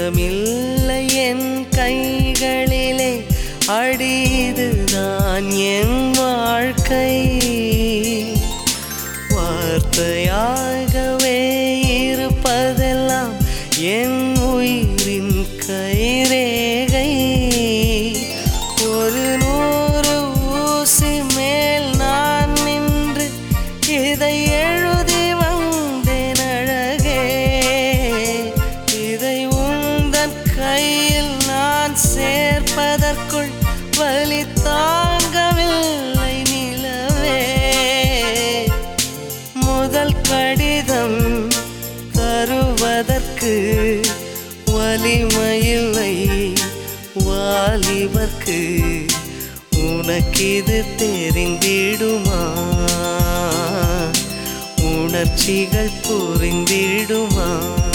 சுகமில்லை என் கைகளிலே அடிதுதான் என் வாழ்க்கை வார்த்தையாகவே இருப்பதெல்லாம் என் உயிரின் கைரேகை ஒரு நூறு ஊசி மேல் நான் நின்று இதை எழுதி வந்தேன் அழகே இதை உந்தன் கையில் நான் சேர்ப்பதற்குள் வலி தாங்கவில்லை நிலவே முதல் கடிதம் தருவதற்கு வலிமையில்லை வாலிபர்க்கு உனக்கிது தெரிந்திடுமா உணர்ச்சிகள் புரிந்திடுமா